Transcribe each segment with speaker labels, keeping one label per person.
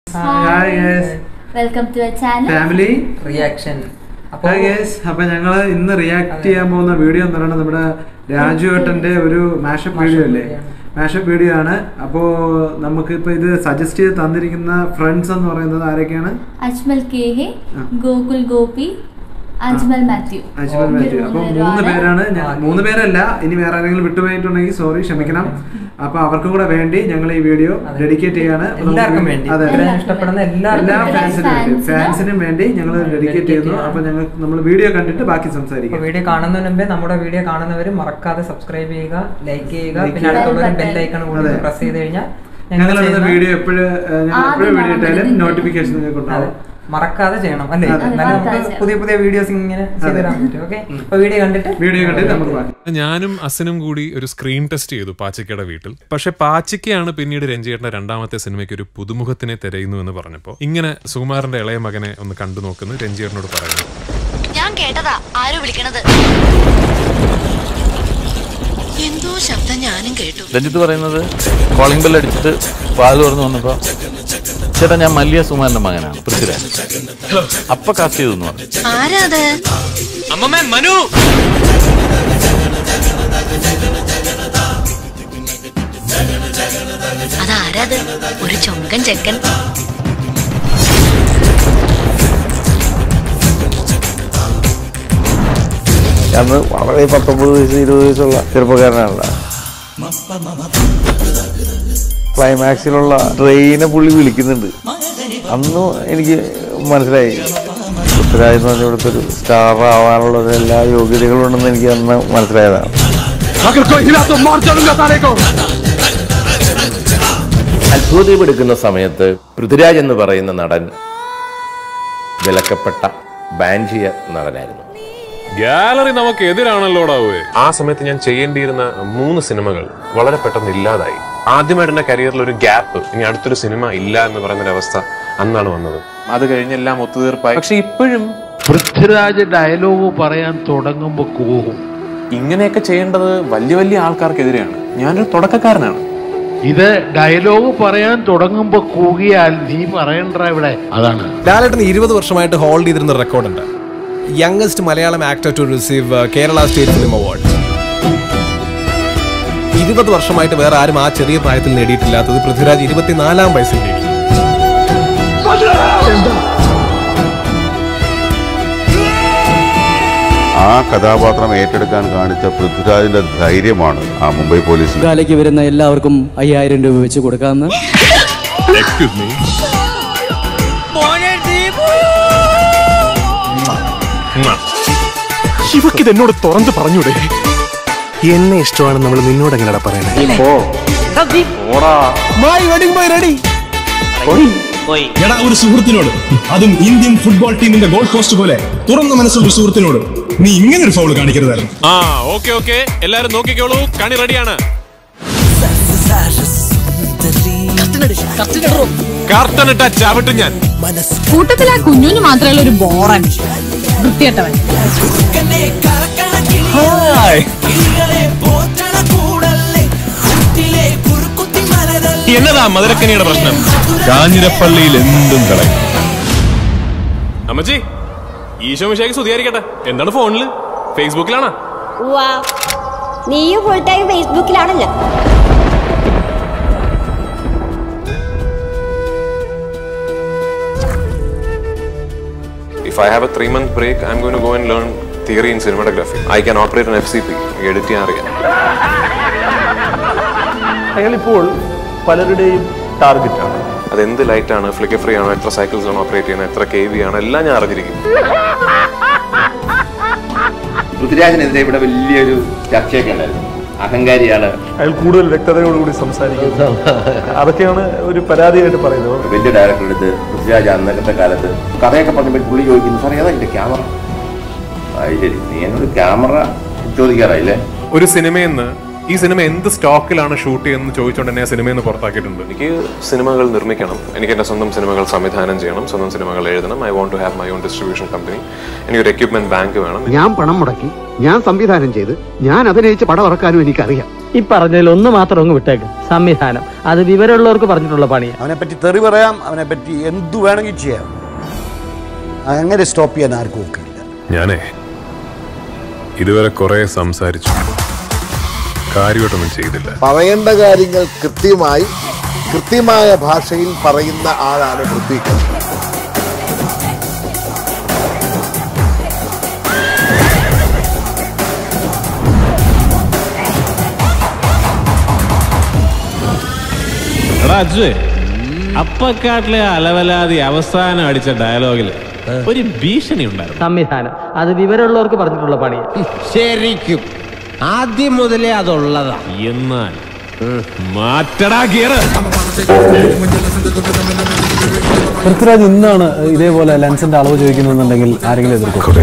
Speaker 1: Hi guys
Speaker 2: welcome to a channel
Speaker 1: family
Speaker 3: reaction അപ്പൊ
Speaker 1: hi guys അപ്പൊ ഞങ്ങള് ഇന്ന് റിയാക്ട് ചെയ്യാൻ പോകുന്ന വീഡിയോ എന്ന് പറയുന്നത് നമ്മുടെ രാജു ഏട്ടന്റെ ഒരു മാഷപ്പ് വീഡിയോ അല്ലേ മാഷപ്പ് വീഡിയോ ആണ് അപ്പോ നമുക്ക് ഇപ്പൊ ഇത് സജസ്റ്റ് ചെയ്ത് തന്നിരിക്കുന്ന ഫ്രണ്ട്സ് എന്ന് പറയുന്നത് ആരൊക്കെയാണ്
Speaker 2: അജ്മൽ കെ ഹെ
Speaker 1: ആ.
Speaker 2: ഗോകുൽ ഗോപി അജ്മൽ മാത്യു
Speaker 1: അജ്മൽ
Speaker 3: ഓ,
Speaker 1: മാത്യു അപ്പൊ മൂന്ന് പേരാണ് ഞാൻ
Speaker 3: ആ,
Speaker 1: മൂന്ന് പേരല്ല ഇനി വേറെ ആരെങ്കിലും വിട്ടുപോയിട്ടുണ്ടെങ്കിൽ സോറി ക്ഷമിക്കണം അപ്പൊ അവർക്കും കൂടെ വേണ്ടി ഞങ്ങൾ ഈ വീഡിയോ
Speaker 3: അതെ.
Speaker 1: ഡെഡിക്കേറ്റ് ചെയ്യാണ് അപ്പൊ നമുക്ക്
Speaker 3: എല്ലാവർക്കും വേണ്ടി
Speaker 1: അതെ
Speaker 3: ഇത്രയും ഇഷ്ടപ്പെടുന്ന
Speaker 1: എല്ലാ
Speaker 3: എല്ലാവർക്കും വേണ്ടി.
Speaker 1: ഫാൻസിനും വേണ്ടി
Speaker 2: ഫാൻസിനും
Speaker 1: ഫാൻസിനും വേണ്ടി ഞങ്ങൾ ഡെഡിക്കേറ്റ്
Speaker 3: dedicate
Speaker 1: ചെയ്യുന്നു
Speaker 3: ചെയ്യാണ്.
Speaker 1: അപ്പൊ ഞങ്ങൾ നമ്മൾ വീഡിയോ കണ്ടിട്ട് ബാക്കി
Speaker 3: അപ്പൊ
Speaker 1: സംസാരിക്കാം
Speaker 3: വീഡിയോ കാണുന്നതിന് മുമ്പേ നമ്മുടെ വീഡിയോ കാണുന്നവർ മറക്കാതെ സബ്സ്ക്രൈബ് ചെയ്യുക ലൈക്ക് ചെയ്യുക
Speaker 1: Like
Speaker 3: പിന്നെ
Speaker 1: ചെയ്യുക.
Speaker 3: അടുത്തുള്ള
Speaker 2: Bell
Speaker 3: ബെൽ
Speaker 2: button.
Speaker 3: ഐക്കൺ കൂടി
Speaker 1: അതെ.
Speaker 3: പ്രസ് ചെയ്ത് കഴിഞ്ഞാൽ
Speaker 1: ഞങ്ങൾ ഇടുന്ന വീഡിയോ എപ്പോഴും ഞങ്ങൾ
Speaker 2: ആദ്യം
Speaker 1: എപ്പോഴും വീഡിയോ ഇട്ടാലും
Speaker 2: കാണുന്നത്
Speaker 1: നോട്ടിഫിക്കേഷൻ നിങ്ങൾക്ക്
Speaker 3: അതെ
Speaker 1: ഉണ്ടാവും
Speaker 3: മറക്കാതെ ചെയ്യണം അല്ലേ
Speaker 1: അതെ.
Speaker 3: എന്നാലും
Speaker 2: മറക്കാതെ
Speaker 3: നമുക്ക്
Speaker 2: ചെയ്യണം.
Speaker 3: പുതിയ പുതിയ വീഡിയോസ് ഇങ്ങനെ ചെയ്തു തരാൻ പറ്റും ഓക്കെ അപ്പൊ വീഡിയോ കണ്ടിട്ട്
Speaker 1: വീഡിയോ കണ്ടിട്ട് നമുക്ക് ബാക്കി
Speaker 4: ഞാനും അസനും കൂടി ഒരു സ്ക്രീൻ ടെസ്റ്റ് ചെയ്തു പാച്ചിക്കയുടെ വീട്ടിൽ പക്ഷെ പാച്ചിക്കയാണ് പിന്നീട് രഞ്ജിയേട്ടന്റെ രണ്ടാമത്തെ സിനിമയ്ക്ക് ഒരു പുതുമുഖത്തിനെ തിരയുന്നു എന്ന് പറഞ്ഞപ്പോൾ ഇങ്ങനെ സുകുമാരന്റെ ഇളയ മകനെ ഒന്ന് കണ്ടു നോക്കുന്നു രഞ്ജിയേട്ടനോട് പറയുന്നു
Speaker 5: ഞാൻ കേട്ടതാ ആരോ വിളിക്കണത് എന്തോ ശബ്ദം ഞാനും കേട്ടു
Speaker 6: രഞ്ജിത്ത് പറയുന്നത് കോളിംഗ് ബെൽ അടിച്ചിട്ട് വാത് തുറന്ന് വന്നപ്പോ ചേട്ടാ ഞാൻ മല്ലിയ സുമാരന്റെ മകനാണ് പൃഥ്വിരാജ് അപ്പൊ കാസ്റ്റ് ചെയ്തു എന്ന് പറഞ്ഞു
Speaker 5: ആരാ അത് അതാരാത് ഒരു ചൊങ്കൻ ചെക്കൻ
Speaker 7: അന്ന് വളരെ പത്തൊമ്പത് വയസ്സ് ഇരുപത് വയസ്സുള്ള ചെറുപ്പക്കാരനാണല്ലോ ക്ലൈമാക്സിലുള്ള ട്രെയിനെ പുള്ളി വിളിക്കുന്നുണ്ട് അന്ന് എനിക്ക് മനസ്സിലായി പൃഥ്വിരാജ് എന്ന് പറഞ്ഞ ഇവിടുത്തെ ഒരു സ്റ്റാർ ആവാനുള്ള ഒരു എല്ലാ യോഗ്യതകളും ഉണ്ടെന്ന് എനിക്ക് അന്ന് മനസ്സിലായതാണ്
Speaker 8: അത്ഭുതം എടുക്കുന്ന സമയത്ത് പൃഥ്വിരാജ് എന്ന് പറയുന്ന നടൻ വിലക്കപ്പെട്ട ബാൻ ചെയ്യ നടനായിരുന്നു
Speaker 4: ഗാലറി നമുക്ക് എതിരാണല്ലോടാവേ ആ സമയത്ത് ഞാൻ ചെയ്യേണ്ടിയിരുന്ന മൂന്ന് സിനിമകൾ വളരെ പെട്ടെന്ന് ഇല്ലാതായി ആദ്യമായിട്ട് എന്റെ കരിയറിൽ ഒരു ഗ്യാപ്പ് ഇനി അടുത്തൊരു സിനിമ ഇല്ല എന്ന് പറയുന്ന ഒരു അവസ്ഥ അന്നാണ് വന്നത് അത് കഴിഞ്ഞെല്ലാം ഒത്തുതീർപ്പായി പക്ഷെ ഇപ്പോഴും
Speaker 9: പൃഥ്വിരാജ് ഡയലോഗ് പറയാൻ തുടങ്ങുമ്പോ കൂകും
Speaker 4: ഇങ്ങനെയൊക്കെ ചെയ്യേണ്ടത് വലിയ വലിയ ആൾക്കാർക്കെതിരെയാണ് ഞാനൊരു തുടക്കക്കാരനാണ്
Speaker 9: ഇത് ഡയലോഗ് പറയാൻ തുടങ്ങുമ്പോ കൂകിയാൽ നീ പറയണ്ട ഇവിടെ അതാണ്
Speaker 10: ലാലേട്ടൻ ഇരുപത് വർഷമായിട്ട് ഹോൾഡ് ചെയ്തിരുന്ന റെക്കോർഡുണ്ട് youngest Malayalam actor to receive Kerala state film award ഇരുപത് വർഷമായിട്ട് വേറെ ആരും ആ ചെറിയ പ്രായത്തിൽ നേടിയിട്ടില്ലാത്തത് പൃഥ്വിരാജ് ഇരുപത്തിനാലാം വയസ്സിൽ നേടി
Speaker 7: ആ കഥാപാത്രം ഏറ്റെടുക്കാൻ കാണിച്ച പൃഥ്വിരാജിന്റെ ധൈര്യമാണ് ആ മുംബൈ പോലീസിന്
Speaker 11: കാലയ്ക്ക് വരുന്ന എല്ലാവർക്കും അയ്യായിരം രൂപ വെച്ച് കൊടുക്കാമെന്ന്
Speaker 10: ഇവക്കിത് എന്നോട് തുറന്ന് പറഞ്ഞൂടെ എന്നെ ഇഷ്ടമാണ് നമ്മൾ നിന്നോട് എങ്ങനെയാ പറയണേ മൈ വെഡിങ് ബോയ് റെഡി
Speaker 12: എടാ ഒരു സുഹൃത്തിനോട് അതും ഇന്ത്യൻ ഫുട്ബോൾ ടീമിന്റെ ഗോൾ പോസ്റ്റ് പോലെ തുറന്ന മനസ്സുള്ള ഒരു സുഹൃത്തിനോട് നീ ഇങ്ങനെ ഒരു ഫൗൾ കാണിക്കരുതായിരുന്നു
Speaker 4: ആ ഓക്കെ ഓക്കെ എല്ലാരും നോക്കിക്കോളൂ കണി റെഡിയാണ് കർട്ടനിട്ട ചവിട്ടും ഞാൻ
Speaker 5: കൂട്ടത്തിൽ ആ കുഞ്ഞുന് മാത്രമല്ല ഒരു ബോറൻ വൃത്തിയട്ടവൻ
Speaker 4: എന്നതാ മധുരക്കനിയുടെ പ്രശ്നം കാഞ്ഞിരപ്പള്ളിയിൽ എന്തും കളയും അമ്മച്ചി ഈശോ മിശേക്ക് സ്തുതിയായിരിക്കട്ടെ എന്താണ് ഫോണില് ഫേസ്ബുക്കിലാണോ
Speaker 5: നീയും ഫുൾ ടൈം ഫേസ്ബുക്കിലാണല്ലോ
Speaker 4: If I have a three month break, I'm going to go and learn theory in cinematography. I can operate an FCP. Edit ചെയ്യാൻ അറിയാം
Speaker 10: അയാളിപ്പോൾ പലരുടെയും ടാർഗറ്റാണ്
Speaker 4: അതെന്ത് ലൈറ്റ് ആണ് ഫ്ലിക്കർ ഫ്രീ ആണോ എത്ര സൈക്കിൾസ് ആണ് ഓപ്പറേറ്റ് ചെയ്യുന്നത് എത്ര കെ വി ആണ് എല്ലാം ഞാൻ അറിഞ്ഞിരിക്കും
Speaker 8: പൃഥ്വിരാജിനെതിരെ ഇവിടെ വലിയൊരു ചർച്ചയൊക്കെ ഉണ്ടായിരുന്നു അഹങ്കാരിയാണ്
Speaker 10: അയാൾ കൂടുതൽ വ്യക്തതയോടുകൂടി സംസാരിക്കുന്നു അതൊക്കെയാണ് ഒരു പരാതിയായിട്ട് പറയുന്നത്
Speaker 8: വലിയ ഡയറക്ടർ എടുത്ത് പൃഥ്വിരാജ് അന്നത്തെ കാലത്ത് കഥയൊക്കെ പറഞ്ഞപ്പോൾ പുള്ളി ചോദിക്കുന്നു സാർ ഏതാ ഇതിന്റെ ക്യാമറ അത് ശരി നീ എന്നോട് ക്യാമറ ചോദിക്കാറായില്ലേ
Speaker 4: ഒരു സിനിമയിൽ നിന്ന് ഈ സിനിമ എന്ത് സ്റ്റോക്കിലാണ് ഷൂട്ട് ചെയ്യുന്നത് ചോദിച്ചുകൊണ്ട് എന്നെ ആ സിനിമയിൽ നിന്ന് പുറത്താക്കിയിട്ടുണ്ട് എനിക്ക് സിനിമകൾ നിർമ്മിക്കണം എനിക്ക് എൻ്റെ സ്വന്തം സിനിമകൾ സംവിധാനം ചെയ്യണം സ്വന്തം സിനിമകൾ എഴുതണം I want to have my own distribution company എനിക്ക് ഒരു എക്യുപ്മെന്റ് ബാങ്ക് വേണം
Speaker 11: ഞാൻ പണം മുടക്കി ഞാൻ സംവിധാനം ചെയ്ത് ഞാൻ അഭിനയിച്ച് പടം ഇറക്കാനും എനിക്കറിയാം
Speaker 13: ഈ പറഞ്ഞതിൽ ഒന്ന് മാത്രം അങ്ങ് വിട്ടേക്ക് സംവിധാനം അത് വിവരമുള്ളവർക്ക് പറഞ്ഞിട്ടുള്ള പണിയാണ്
Speaker 14: അവനെ പറ്റി തെറി പറയാം അവനെ പറ്റി എന്തു വേണമെങ്കിൽ ചെയ്യാം അങ്ങനെ സ്റ്റോപ്പ് ചെയ്യാൻ ആർക്കും ഒക്കെ
Speaker 4: ഞാനേ ഇതുവരെ കുറെ സംസാരിച്ചു കാര്യമായിട്ടൊന്നും ചെയ്തില്ല
Speaker 15: പറയേണ്ട കാര്യങ്ങൾ കൃത്യമായി കൃത്യമായ ഭാഷയിൽ പറയുന്ന ആളാണ് പൃഥ്വിക്കർ
Speaker 16: എടാ അജു അപ്പക്കാട്ടിലെ അലവലാതി അവസാനം അടിച്ച ഡയലോഗില് ഒരു ഭീഷണി ഉണ്ടായിരുന്നു
Speaker 13: സംവിധാനം അത് വിവരമുള്ളവർക്ക് പറഞ്ഞിട്ടുള്ള പണിയാണ്
Speaker 16: ശരിക്കും ആദ്യം മുതലേ അതുള്ളതാ എന്നാൽ മാറ്റടാ ഗിയർ
Speaker 11: പൃഥ്വിരാജ് ഇന്നാണ് ഇതേപോലെ ലെൻസിന്റെ അളവ് ചോദിക്കുന്നുണ്ടെങ്കിൽ ആരെങ്കിലും എതിർക്കും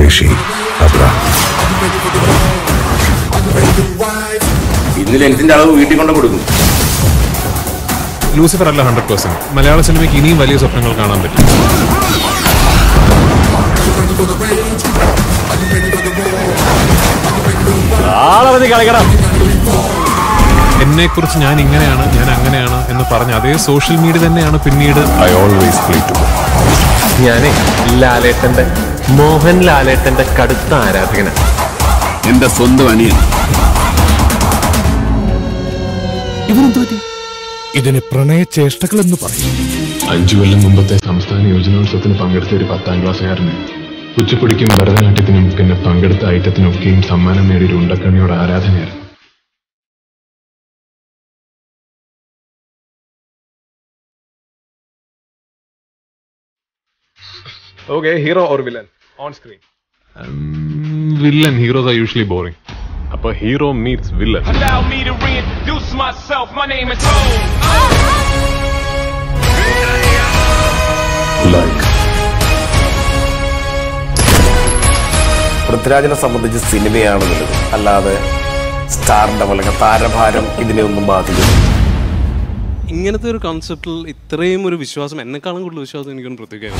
Speaker 8: ഇന്ന് ലെൻസിന്റെ അളവ് വീട്ടിൽ കൊണ്ട് കൊടുക്കും
Speaker 4: ലൂസിഫർ അല്ല ഹൺഡ്രഡ് പെർസെന്റ് മലയാള സിനിമയ്ക്ക് ഇനിയും വലിയ സ്വപ്നങ്ങൾ കാണാൻ പറ്റും എന്നെ കുറിച്ച് ഞാൻ ഇങ്ങനെയാണ് ഞാൻ അങ്ങനെയാണ് എന്ന് പറഞ്ഞ അതേ സോഷ്യൽ മീഡിയ തന്നെയാണ് പിന്നീട് ഐ ഓൾവേസ് പ്ലേ ടു ഞാനേ ലാലേട്ടന്റെ മോഹൻ ലാലേട്ടന്റെ കടുത്ത ആരാധകനാണ്
Speaker 17: എന്റെ സ്വന്തം അനിയൻ
Speaker 12: ഇതിന് പ്രണയചേഷ്ടകൾ എന്ന് പറയും
Speaker 4: അഞ്ചു കൊല്ലം മുമ്പത്തെ സംസ്ഥാന യോജനോത്സവത്തിന് പങ്കെടുത്ത ഒരു പത്താം ക്ലാസ്സുകാരന് കുച്ചിപ്പുടിക്കും ഭരതനാട്യത്തിനും പിന്നെ പങ്കെടുത്ത ഐറ്റത്തിനൊക്കെയും സമ്മാനം നേടിയ ഒരു ഉണ്ടക്കണ്ണിയോട് ആരാധനയായിരുന്നു
Speaker 10: okay hero or villain on screen
Speaker 4: villain heroes are usually boring അപ്പൊ hero meets villain
Speaker 18: Allow me to reintroduce myself. My name is Ho.
Speaker 19: പൃഥ്വിരാജിനെ സംബന്ധിച്ച് സിനിമയാണ് വലുത് അല്ലാതെ സ്റ്റാറിന്റെ പോലെ താരഭാരം ഇതിനെ ഒന്നും ബാധിക്കും
Speaker 20: ഇങ്ങനത്തെ ഒരു കോൺസെപ്റ്റിൽ ഇത്രയും ഒരു വിശ്വാസം എന്നെക്കാളും കൂടുതൽ വിശ്വാസം എനിക്കൊന്നും പ്രത്യേകം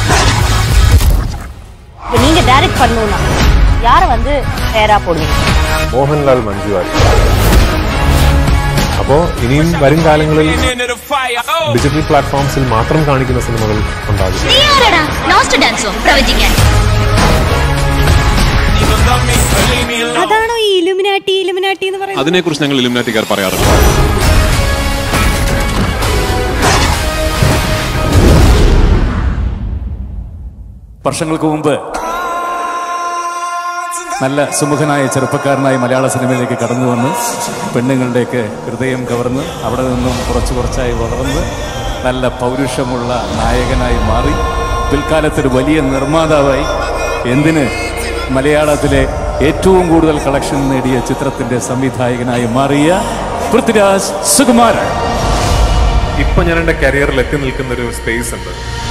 Speaker 21: இப்ப நீங்க டைரக்ட் பண்ணணும்னா யார வந்து பேரா போடுவீங்க
Speaker 4: മോഹൻലാൽ മഞ്ജു വാര്യർ അപ്പോ ഇനിയും വരും കാലങ്ങളിൽ ഡിജിറ്റൽ പ്ലാറ്റ്ഫോംസിൽ മാത്രം കാണിക്കുന്ന സിനിമകൾ ഉണ്ടാകും
Speaker 22: നീ ആരാടാ ലോസ്റ്റ് ഡാൻസോ പ്രവചിക്കാൻ
Speaker 23: അതാണോ ഈ ഇലുമിനാട്ടി ഇലുമിനാട്ടി എന്ന് പറയുന്നത്
Speaker 4: അതിനെക്കുറിച്ച് ഞങ്ങൾ ഇലുമിനാറ്റിക്കാർ പറയാറുണ്ട്
Speaker 24: വർഷങ്ങൾക്ക് മുമ്പ് നല്ല സുമുഖനായ ചെറുപ്പക്കാരനായി മലയാള സിനിമയിലേക്ക് കടന്നു വന്ന് പെണ്ണുങ്ങളുടെയൊക്കെ ഹൃദയം കവർന്ന് അവിടെ നിന്നും കുറച്ച് കുറച്ചായി വളർന്ന് നല്ല പൗരുഷമുള്ള നായകനായി മാറി പിൽക്കാലത്തൊരു വലിയ നിർമ്മാതാവായി എന്തിന് മലയാളത്തിലെ ഏറ്റവും കൂടുതൽ കളക്ഷൻ നേടിയ ചിത്രത്തിന്റെ സംവിധായകനായി മാറിയ പൃഥ്വിരാജ് സുകുമാരൻ
Speaker 4: ഇപ്പൊ ഞാൻ എന്റെ കരിയറിൽ എത്തി നിൽക്കുന്ന ഒരു സ്പേസ് ഉണ്ട്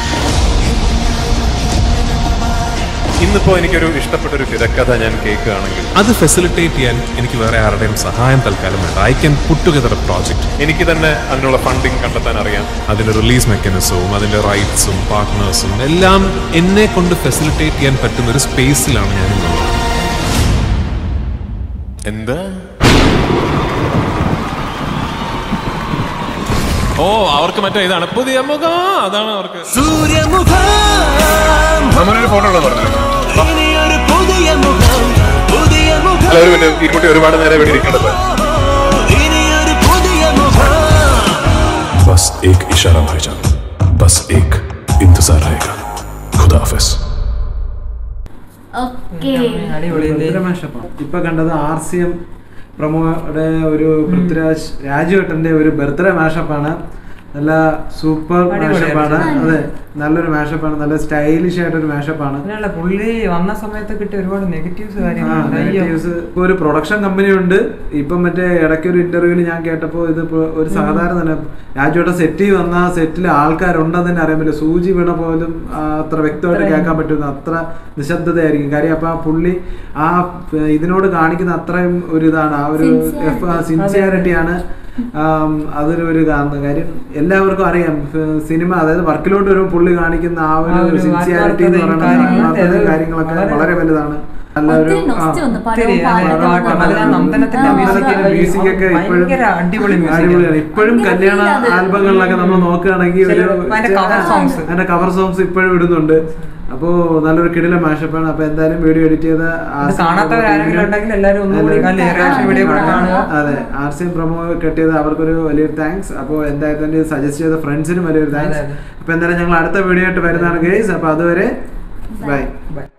Speaker 4: ഇന്നിപ്പോ എനിക്കൊരു ഇഷ്ടപ്പെട്ട ഒരു തിരക്കഥ ഞാൻ കേൾക്കുകയാണെങ്കിൽ അത് ഫെസിലിറ്റേറ്റ് ചെയ്യാൻ എനിക്ക് വേറെ ആരുടെയും സഹായം തൽക്കാലം വേണ്ട I can put together a project എനിക്ക് തന്നെ അതിനുള്ള ഫണ്ടിങ് കണ്ടെത്താൻ അറിയാം അതിന്റെ റിലീസ് മെക്കാനിസവും അതിന്റെ റൈറ്റ്സും പാർട്ട്നേഴ്സും എല്ലാം എന്നെ കൊണ്ട് ഫെസിലിറ്റേറ്റ് ചെയ്യാൻ പറ്റുന്ന ഒരു സ്പേസിലാണ് ഞാൻ ഇന്നുള്ളത് എന്താ ഓ അവർക്ക് മറ്റേ ഇതാണ് പുതിയ മുഖം അതാണ് അവർക്ക് നമ്മളൊരു ഫോട്ടോ ഉള്ളത് പറഞ്ഞു അല്ല ഒരു മിനിറ്റ് ഈ കുട്ടി ഒരുപാട് നേരം ഇവിടെ ഇരിക്കേണ്ടത്
Speaker 12: बस एक इशारा भाईजान बस एक इंतजार रहेगा खुदा हाफिज
Speaker 2: ഓക്കെ
Speaker 1: ഭയങ്കര mashup ആണ്. ഇപ്പൊ കണ്ടത് ആർ സി എം പ്രൊമോയുടെ ഒരു പൃഥ്വിരാജ് രാജുവേട്ടന്റെ ഒരു ബർത്ത്ഡേ മാഷപ്പാണ് നല്ല സൂപ്പർ മാഷപ്പാണ് അതെ നല്ലൊരു മാഷപ്പാണ് നല്ല സ്റ്റൈലിഷ് ആയിട്ടൊരു മാഷപ്പാണ്
Speaker 3: അങ്ങനെയല്ല പുള്ളി വന്ന സമയത്ത് കിട്ടിയ ഒരുപാട് നെഗറ്റീവ്സ്
Speaker 1: ആ,
Speaker 3: കാര്യങ്ങളുണ്ട് അയ്യോ.
Speaker 1: negatives. ഇപ്പൊ ഒരു പ്രൊഡക്ഷൻ കമ്പനി ഉണ്ട് ഇപ്പം മറ്റേ ഇടയ്ക്ക് ഒരു ഇന്റർവ്യൂവിൽ ഞാൻ കേട്ടപ്പോൾ ഇത് ഇപ്പൊ ഒരു സാധാരണ തന്നെ രാജുവേട്ട സെറ്റിൽ വന്ന സെറ്റിൽ ആൾക്കാരുണ്ടെന്ന് തന്നെ അറിയാൻ പറ്റില്ല സൂചി വീണ പോലും ആ, അത്ര വ്യക്തമായിട്ട്
Speaker 3: അത്രയും.
Speaker 1: കേൾക്കാൻ പറ്റുന്ന അത്ര നിശബ്ദതയായിരിക്കും കാര്യം അപ്പൊ ആ പുള്ളി ആ ഏർ, ഇതിനോട് കാണിക്കുന്ന അത്രയും ഒരു ഇതാണ് ആ ഒരു
Speaker 3: Sincerity.
Speaker 1: സിൻസിയാരിറ്റിയാണ് അതൊരു ഒരു കാരണം കാര്യം എല്ലാവർക്കും അറിയാം ഫ- സിനിമ അതായത് വർക്കിലോട്ട് വരുമ്പോൾ പുള്ളി പുള്ളി കാണിക്കുന്ന ആ
Speaker 3: ആ
Speaker 1: ഒരു
Speaker 3: ഒരു
Speaker 1: സിൻസിയാരിറ്റി എന്ന്
Speaker 3: ആത്മാർത്ഥതയും
Speaker 1: പറയുന്നത്
Speaker 3: കാര്യങ്ങളൊക്കെ
Speaker 1: ആത്മാർത്ഥതയും കാര്യങ്ങളൊക്കെ
Speaker 3: വളരെ-
Speaker 1: വളരെ വലുതാണ് നല്ല ഒരു
Speaker 2: ഒത്തിരി nostalgia വന്നു. പടവും
Speaker 3: ഒത്തിരി, അതെ,
Speaker 2: പാട്ടും
Speaker 3: പാട്ടും,
Speaker 2: ഒക്കെ.
Speaker 3: അതിലെ നന്ദനത്തിന്റെ
Speaker 2: ആ,
Speaker 3: music
Speaker 2: അതെ.
Speaker 1: മ്യൂസിക് ഒക്കെ ഇപ്പോഴും
Speaker 3: ഭയങ്കര അടിപൊളി music
Speaker 1: അടിപൊളിയാണ് ഇപ്പോഴും കല്യാണ ആൽബങ്ങളിലൊക്കെ നമ്മൾ നോക്കുകയാണെങ്കിൽ ഒരു
Speaker 3: ചില- അതിന്റെ cover songs.
Speaker 1: അതിന്റെ കവർ സോങ്സ് ഇപ്പോഴും ഇടുന്നുണ്ട് അപ്പോ നല്ലൊരു കിടില മാഷപ്പാണ് അപ്പൊ എന്തായാലും വീഡിയോ എഡിറ്റ് ചെയ്ത
Speaker 3: ഇത് കാണാത്തവരാരെങ്കിലും ഉണ്ടെങ്കിൽ എല്ലാവരും ഒന്നുകൂടി അല്ലേ, reaction video കൂടെ കാണുക.
Speaker 1: അതെ ആർ സി പ്രൊമോ കെട്ടിയത് അവർക്കൊരു വലിയൊരു താങ്ക്സ് അപ്പോൾ എന്തായാലും സജസ്റ്റ് ചെയ്ത ഫ്രണ്ട്സിനും വലിയൊരു താങ്ക്സ്
Speaker 3: അതെ, അതെ.
Speaker 1: അപ്പൊ എന്തായാലും ഞങ്ങൾ അടുത്ത വീഡിയോ ആയിട്ട് വരുന്നതാണ് ഗേസ് അപ്പൊ അതുവരെ ബൈ
Speaker 3: ബൈ